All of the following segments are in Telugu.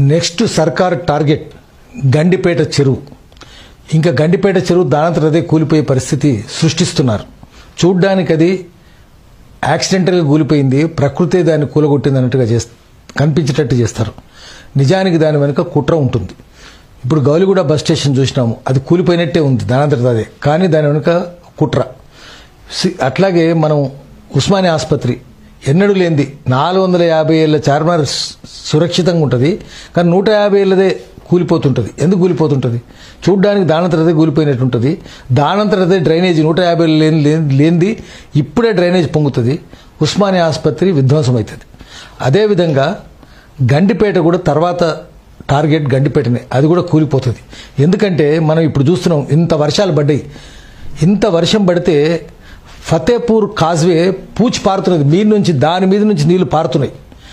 నెక్స్ట్ సర్కార్ టార్గెట్ గండిపేట చెరువు ఇంకా గండిపేట చెరువు దానంతట అదే కూలిపోయే పరిస్థితి సృష్టిస్తున్నారు చూడ్డానికి అది యాక్సిడెంటల్గా కూలిపోయింది ప్రకృతి దాన్ని కూలగొట్టింది అన్నట్టుగా చేస్త కనిపించేటట్టు చేస్తారు నిజానికి దాని వెనుక కుట్ర ఉంటుంది ఇప్పుడు గౌలిగూడ బస్ స్టేషన్ చూసినాము అది కూలిపోయినట్టే ఉంది దానంతట అదే కానీ దాని వెనుక కుట్ర సి- అట్లాగే మనం ఉస్మానియా ఆసుపత్రి ఎన్నడూ లేనిది నాలుగు వందల యాభై ఏళ్ళ చార్మినార్ సు- సురక్షితంగా ఉంటుంది కానీ నూట యాభై ఏళ్ళదే కూలిపోతుంటుంది ఎందుకు కూలిపోతుంటుంది చూడ్డానికి దానంతరదే కూలిపోయినట్టు ఉంటుంది దానంతరదే డ్రైనేజ్ నూట యాభై ఏళ్ళు లేని లేని- లేనిది ఇప్పుడే డ్రైనేజ్ పొంగుతుంది ఉస్మానియా ఆసుపత్రి విధ్వంసం అవుతుంది అదేవిధంగా గండిపేట కూడా తర్వాత టార్గెట్ గండిపేటనే అది కూడా కూలిపోతుంది ఎందుకంటే మనం ఇప్పుడు చూస్తున్నాం ఇంత వర్షాలు పడ్డాయి ఇంత వర్షం పడితే ఫతేపూర్ కాజ్వే పూచి పారుతున్నది మీద నుంచి దాని మీద నుంచి నీళ్లు పారుతున్నాయి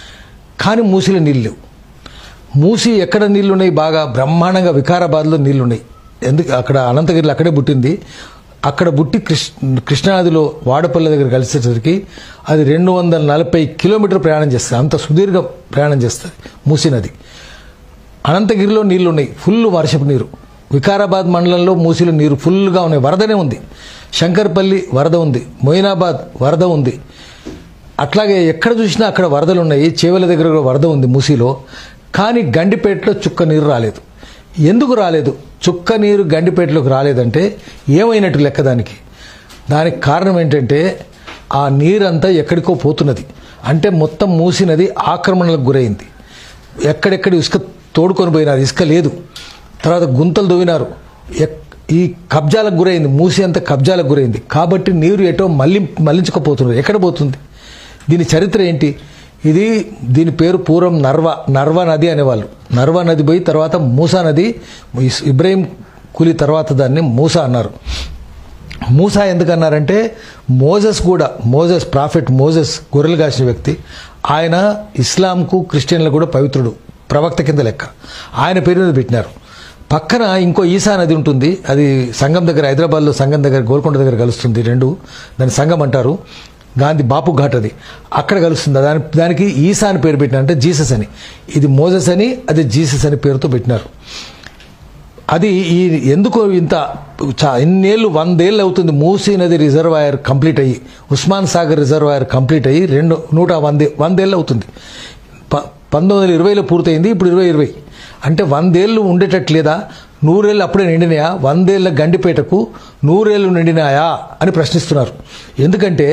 కానీ మూసిలో నీళ్ళు లేవు మూసి ఎక్కడ నీళ్లు ఉన్నాయి బాగా బ్రహ్మాండంగా వికారాబాద్లో నీళ్లు ఉన్నాయి ఎందుకు అక్కడ అనంతగిరిలో అక్కడే పుట్టింది అక్కడ పుట్టి కృష్ణ కృష్ణానదిలో వాడపల్లి దగ్గర కలిసేసరికి అది రెండు వందల నలభై కిలోమీటర్ ప్రయాణం చేస్తుంది అంత సుదీర్ఘ ప్రయాణం చేస్తుంది మూసీ నది అనంతగిరిలో నీళ్లు ఉన్నాయి ఫుల్ వర్షపు నీరు వికారాబాద్ మండలంలో మూసిలో నీరు ఫుల్గా ఉన్నాయి వరదనే ఉంది శంకర్పల్లి వరద ఉంది మొయినాబాద్ వరద ఉంది అట్లాగే ఎక్కడ చూసినా అక్కడ వరదలు ఉన్నాయి చేవల దగ్గర కూడా వరద ఉంది మూసిలో కానీ గండిపేటలో చుక్క నీరు రాలేదు ఎందుకు రాలేదు చుక్క నీరు గండిపేటలోకి రాలేదంటే ఏమైనట్టు లెక్క దానికి దానికి కారణం ఏంటంటే ఆ నీరంతా ఎక్కడికో పోతున్నది అంటే మొత్తం మూసినది ఆక్రమణలకు గురైంది ఎక్కడెక్కడ ఇసుక తోడుకొని పోయినారు ఇసుక లేదు తర్వాత గుంతలు దొవినారు ఎక్- ఈ కబ్జాలకు గురైంది మూసి అంతా కబ్జాలకు గురైంది కాబట్టి నీరు ఎటో మళ్ళీ మళ్లించకపోతున్నారు ఎక్కడ పోతుంది దీని చరిత్ర ఏంటి ఇది దీని పేరు పూర్వం నర్వ నర్వ నది అనేవాళ్ళు నర్వ నది పోయి తర్వాత మూసా నది ఇస్- ఇబ్రాహిం కులి తర్వాత దాన్ని మూసా అన్నారు మూసా ఎందుకన్నారంటే మోజెస్ కూడా మోజెస్ ప్రాఫిట్ మోజెస్ గొర్రెలు కాసిన వ్యక్తి ఆయన ఇస్లాంకు క్రిస్టియన్లకు కూడా పవిత్రుడు ప్రవక్త కింద లెక్క ఆయన పేరు మీద పెట్టినారు పక్కన ఇంకో ఈసా నది ఉంటుంది అది సంగం దగ్గర హైదరాబాద్లో సంగం దగ్గర గోల్కొండ దగ్గర కలుస్తుంది రెండు దాని సంగం అంటారు గాంధీ బాపు ఘాట్ అది అక్కడ కలుస్తుంది దాని దానికి ఈసా అని పేరు పెట్టినారు అంటే జీసస్ అని ఇది మోజెస్ అని అది జీసస్ అని పేరుతో పెట్టినారు అది ఈ ఎందుకు ఇంత చా- ఇన్నేళ్ళు వందేళ్ళు అవుతుంది మూసీ నది రిజర్వాయర్ కంప్లీట్ అయ్యి ఉస్మాన్ సాగర్ రిజర్వాయర్ కంప్లీట్ అయ్యి రెండు నూట వందే వందేళ్ళు అవుతుంది ప పంతొమ్మిది వందల ఇరవైలో పూర్తయింది ఇప్పుడు ఇరవై ఇరవై అంటే వందేళ్ళు ఉండేటట్లేదా నూరేళ్ళు అప్పుడే నిండినాయా వందేళ్ల గండిపేటకు నూరేళ్ళు నిండినాయా అని ప్రశ్నిస్తున్నారు ఎందుకంటే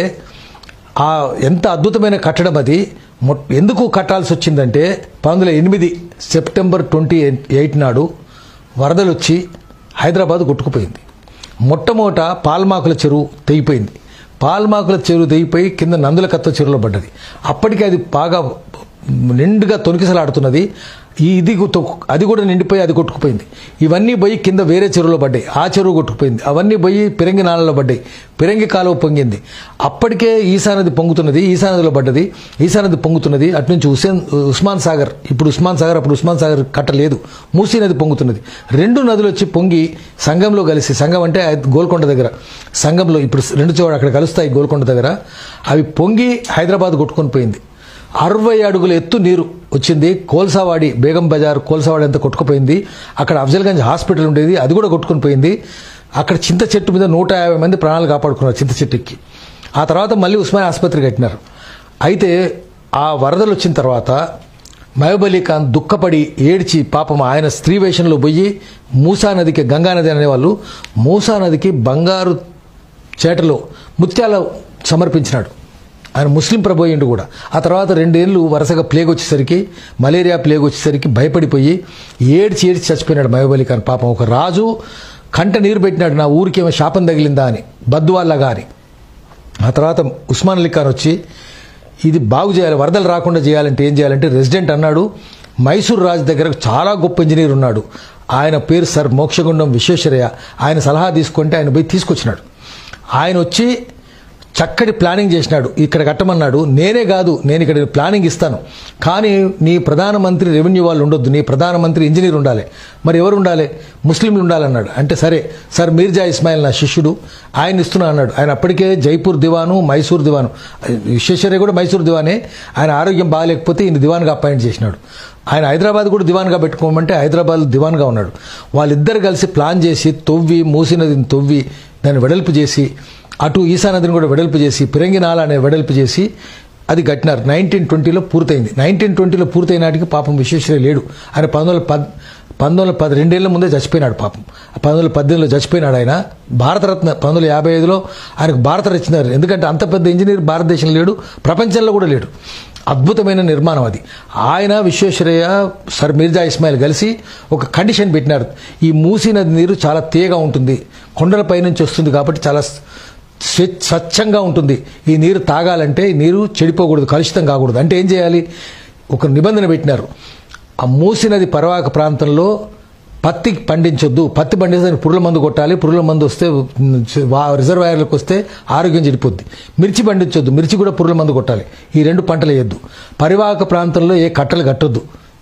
ఆ ఎంత అద్భుతమైన కట్టడం అది మొ- ఎందుకు కట్టాల్సి వచ్చిందంటే పంతొమ్మిది వందల ఎనిమిది సెప్టెంబర్ ట్వంటీ ఎయిట్ నాడు వరదలు వచ్చి హైదరాబాద్ కొట్టుకుపోయింది మొట్టమొదట పాల్మాకుల చెరువు తెగిపోయింది పాల్మాకుల చెరువు తెగిపోయి కింద నందుల కత్త చెరువులో పడ్డది అప్పటికి అది బాగా నిండుగా తొనికిసలాడుతున్నది ఈ ఇది గు- అది కూడా నిండిపోయి అది కొట్టుకుపోయింది ఇవన్నీ పోయి కింద వేరే చెరువులో పడ్డాయి ఆ చెరువు కొట్టుకుపోయింది అవన్నీ పోయి పిరంగి నాలలో పడ్డాయి పిరంగి కాలువ పొంగింది అప్పటికే ఈశానది పొంగుతున్నది ఈశానదిలో పడ్డది ఈశానది పొంగుతున్నది అటు నుంచి హుసేన్ ఉస్మాన్ సాగర్ ఇప్పుడు ఉస్మాన్ సాగర్ అప్పుడు ఉస్మాన్ సాగర్ కట్టలేదు మూసీ నది పొంగుతున్నది రెండు నదులు వచ్చి పొంగి సంఘంలో కలిసి సంఘం అంటే అది గోల్కొండ దగ్గర సంఘంలో ఇప్పుడు రెండు చోట అక్కడ కలుస్తాయి గోల్కొండ దగ్గర అవి పొంగి హైదరాబాద్ కొట్టుకొని పోయింది అరవై అడుగుల ఎత్తు నీరు వచ్చింది కోల్సావాడి బేగం బజార్ కోల్సావాడి అంతా కొట్టుకుపోయింది అక్కడ అఫ్జల్గంజ్ హాస్పిటల్ ఉండేది అది కూడా కొట్టుకొని పోయింది అక్కడ చింత చెట్టు మీద నూట యాభై మంది ప్రాణాలు కాపాడుకున్నారు చింత చెట్టుకి ఆ తర్వాత మళ్ళీ ఉస్మాన్ ఆసుపత్రి కట్టినారు అయితే ఆ వరదలు వచ్చిన తర్వాత మహబూబ్ అలీ ఖాన్ దుఃఖపడి ఏడ్చి పాపం ఆయన స్త్రీ వేషంలో పోయి మూసా నదికి గంగా నది అనేవాళ్ళు మూసా నదికి బంగారు చేటలో ముత్యాల సమర్పించినాడు ఆయన ముస్లిం ప్రభోయిండు కూడా ఆ తర్వాత రెండేళ్ళు వరుసగా ప్లేగ్ వచ్చేసరికి మలేరియా ప్లేగ్ వచ్చేసరికి భయపడిపోయి ఏడ్చి ఏడ్చి చచ్చిపోయినాడు మహబూబ్ అలీ ఖాన్ పాపం ఒక రాజు కంట నీరు పెట్టినాడు నా ఊరికేమో శాపం తగిలిందా అని బద్దువాళ్ళగా అని ఆ తర్వాత ఉస్మాన్ అలీ ఖాన్ వచ్చి ఇది బాగు చేయాలి వరదలు రాకుండా చేయాలంటే ఏం చేయాలంటే రెసిడెంట్ అన్నాడు మైసూర్ రాజు దగ్గర చాలా గొప్ప ఇంజనీర్ ఉన్నాడు ఆయన పేరు సర్ మోక్షగుండం విశ్వేశ్వరయ్య ఆయన సలహా తీసుకుంటే ఆయన పోయి తీసుకొచ్చినాడు ఆయన వచ్చి చక్కటి ప్లానింగ్ చేసినాడు ఇక్కడ కట్టమన్నాడు నేనే కాదు నేను ఇక్కడ ప్లానింగ్ ఇస్తాను కానీ నీ ప్రధానమంత్రి రెవెన్యూ వాళ్ళు ఉండొద్దు నీ ప్రధానమంత్రి ఇంజనీర్ ఉండాలి మరి ఎవరు ఉండాలి ముస్లింలు ఉండాలన్నాడు అంటే సరే సార్ మీర్జా ఇస్మాయిల్ నా శిష్యుడు ఆయన ఇస్తున్నా అన్నాడు ఆయన అప్పటికే జైపూర్ దివాను మైసూర్ దివాను విశ్వేశ్వరయ్య కూడా మైసూర్ దివానే ఆయన ఆరోగ్యం బాగాలేకపోతే ఈయన దివాన్గా అపాయింట్ చేసినాడు ఆయన హైదరాబాద్ కూడా దివాన్గా పెట్టుకోమంటే హైదరాబాద్ దివాన్గా ఉన్నాడు వాళ్ళిద్దరు కలిసి ప్లాన్ చేసి తొవ్వి మూసి నదిని తొవ్వి దాన్ని వెడల్పు చేసి అటు ఈశా నదిని కూడా వెడల్పు చేసి పిరంగి నాల అనే వెడల్పు చేసి అది కట్టినారు నైన్టీన్ ట్వంటీలో పూర్తయింది నైన్టీన్ ట్వంటీలో పూర్తయిన నాటికి పాపం విశ్వేశ్వరయ్య లేడు ఆయన పంతొమ్మిది వందల పద్ పంతొమ్మిది వందల పది రెండేళ్ల ముందే చచ్చిపోయినాడు పాపం పంతొమ్మిది వందల పద్దెనిమిదిలో చచ్చిపోయినాడు ఆయన భారతరత్న పంతొమ్మిది వందల యాభై ఐదులో ఆయనకు భారతరత్న ఇచ్చినారు ఎందుకంటే అంత పెద్ద ఇంజనీర్ భారతదేశంలో లేడు ప్రపంచంలో కూడా లేడు అద్భుతమైన నిర్మాణం అది ఆయన విశ్వేశ్వరయ్య సర్ మిర్జా ఇస్మాయిల్ కలిసి ఒక కండిషన్ పెట్టినారు ఈ మూసీ నది నీరు చాలా తీయగా ఉంటుంది కొండలపై నుంచి వస్తుంది కాబట్టి చాలా స్వ- స్వచ్ఛంగా ఉంటుంది ఈ నీరు తాగాలంటే ఈ నీరు చెడిపోకూడదు కలుషితం కాకూడదు అంటే ఏం చేయాలి ఒక నిబంధన పెట్టినారు ఆ మూసి నది పరవాక ప్రాంతంలో పత్తి పండించొద్దు పత్తి పండించడానికి పురుగుల మందు కొట్టాలి పురుగుల మందు వస్తే ఉమ్, వా- రిజర్వాయర్లకు వస్తే ఆరోగ్యం చెడిపోద్ది మిర్చి పండించొద్దు మిర్చి కూడా పురుగుల మందు కొట్టాలి ఈ రెండు పంటలు వేయొద్దు పరివాహక ప్రాంతంలో ఏ కట్టలు కట్టొద్దు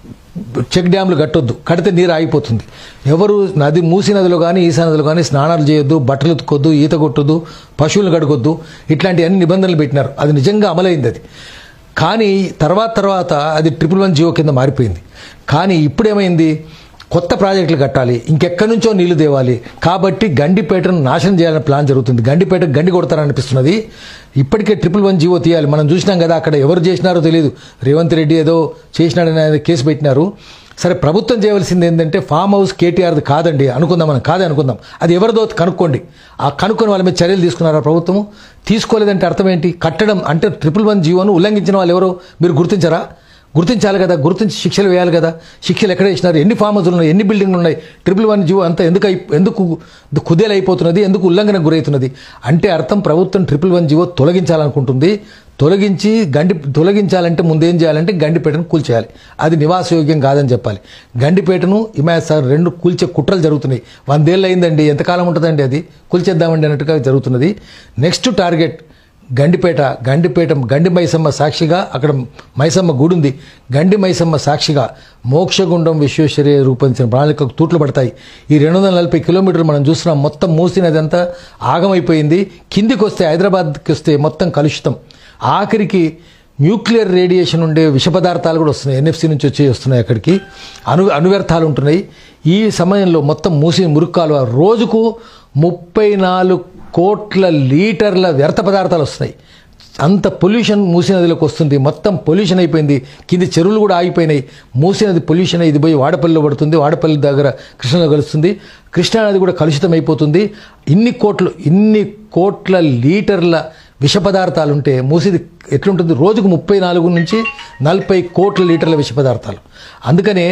చెక్ డ్యామ్లు కట్టొద్దు కడితే నీరు ఆగిపోతుంది ఎవరు నది మూసి నదిలో కానీ ఈశా నదిలో కానీ స్నానాలు చేయొద్దు బట్టలు ఉతుకొద్దు ఈత కొట్టొద్దు పశువులు కడుకొద్దు ఇట్లాంటి అన్ని నిబంధనలు పెట్టినారు అది నిజంగా అమలైంది అది కానీ తర్వాత తర్వాత అది ట్రిపుల్ వన్ జియో కింద మారిపోయింది కానీ ఇప్పుడేమైంది కొత్త ప్రాజెక్టులు కట్టాలి ఇంకెక్కడి నుంచో నీళ్లు తేవాలి కాబట్టి గండిపేటను నాశనం చేయాలని ప్లాన్ జరుగుతుంది గండిపేట గండి కొడతారనిపిస్తున్నది ఇప్పటికే ట్రిపుల్ వన్ జీవో తీయాలి మనం చూసినాం కదా అక్కడ ఎవరు చేసినారో తెలియదు రేవంత్ రెడ్డి ఏదో చేసినాడని ఆయన కేసు పెట్టినారు సరే ప్రభుత్వం చేయవలసింది ఏంటంటే ఫామ్ హౌస్ కేటీఆర్ది కాదండి అనుకుందాం మనం కాదే అనుకుందాం అది ఎవరిదో కనుక్కోండి ఆ కనుక్కొని వాళ్ళ మీద చర్యలు తీసుకున్నారా ప్రభుత్వము తీసుకోలేదంటే అర్థం ఏంటి కట్టడం అంటే ట్రిపుల్ వన్ జీవోను ఉల్లంఘించిన వాళ్ళు ఎవరో మీరు గుర్తించరా గుర్తించాలి కదా గుర్తించి శిక్షలు వేయాలి కదా శిక్షలు ఎక్కడ వేసినారు ఎన్ని ఫామ్ హౌస్లు ఉన్నాయి ఎన్ని బిల్డింగ్లు ఉన్నాయి ట్రిపుల్ వన్ జీవో అంతా ఎందుకు అయి- ఎందుకు కుదేలైపోతున్నది ఎందుకు ఉల్లంఘనకు గురవుతున్నది అంటే అర్థం ప్రభుత్వం ట్రిపుల్ వన్ జీవో తొలగించాలనుకుంటుంది తొలగించి గండి తొలగించాలంటే ముందేం చేయాలంటే గండిపేటను కూల్చేయాలి అది నివాసయోగ్యం కాదని చెప్పాలి గండిపేటను ఇమాజ్ సార్ రెండు కూల్చే కుట్రలు జరుగుతున్నాయి వందేళ్ళు అయిందండి ఎంతకాలం ఉంటుందండి అది కూల్చేద్దామండి అన్నట్టుగా జరుగుతున్నది నెక్స్ట్ టార్గెట్ గండిపేట గండిపేట గండి మైసమ్మ సాక్షిగా అక్కడ మైసమ్మ గుడి ఉంది గండి మైసమ్మ సాక్షిగా మోక్షగుండం విశ్వేశ్వరయ్య రూపొందించిన ప్రణాళికకు తూట్లు పడతాయి ఈ రెండు వందల నలభై కిలోమీటర్లు మనం చూస్తున్నాం మొత్తం మూసినది అంతా ఆగమైపోయింది కిందికి వస్తే హైదరాబాద్కి వస్తే మొత్తం కలుషితం ఆఖరికి న్యూక్లియర్ రేడియేషన్ ఉండే విష పదార్థాలు కూడా వస్తున్నాయి ఎన్ఎఫ్సి నుంచి వచ్చి వస్తున్నాయి అక్కడికి అణు అణువ్యర్థాలు ఉంటున్నాయి ఈ సమయంలో మొత్తం మూసి మురుక్కాలు రోజుకు ముప్పై నాలుగు కోట్ల లీటర్ల వ్యర్థ పదార్థాలు వస్తున్నాయి అంత పొల్యూషన్ మూసీ నదిలోకి వస్తుంది మొత్తం పొల్యూషన్ అయిపోయింది కింది చెరువులు కూడా ఆగిపోయినాయి మూసీ నది పొల్యూషన్ ఇది పోయి వాడపల్లిలో పడుతుంది వాడపల్లి దగ్గర కృష్ణలో కలుస్తుంది కృష్ణానది కూడా కలుషితం అయిపోతుంది ఇన్ని కోట్లు ఇన్ని కోట్ల లీటర్ల విష పదార్థాలు ఉంటే మూసిది ఎట్లుంటుంది రోజుకు ముప్పై నాలుగు నుంచి నలభై కోట్ల లీటర్ల విష పదార్థాలు అందుకనే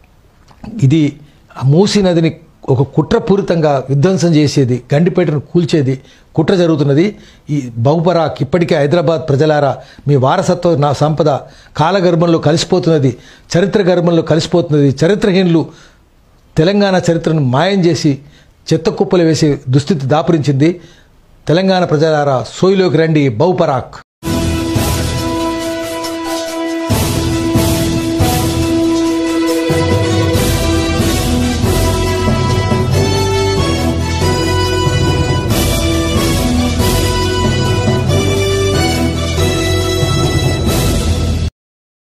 ఇది ఆ మూసీ నదిని ఒక కుట్రపూరితంగా విధ్వంసం చేసేది గండిపేటను కూల్చేది కుట్ర జరుగుతున్నది ఈ బహుపరాక్ ఇప్పటికే హైదరాబాద్ ప్రజలారా మీ వారసత్వ నా సంపద కాలగర్భంలో కలిసిపోతున్నది చరిత్ర గర్భంలో కలిసిపోతున్నది చరిత్రహీనులు తెలంగాణ చరిత్రను మాయం చేసి చెత్త కుప్పలు వేసే దుస్థితి దాపురించింది తెలంగాణ ప్రజలారా సోయిలోకి రండి బహుపరాక్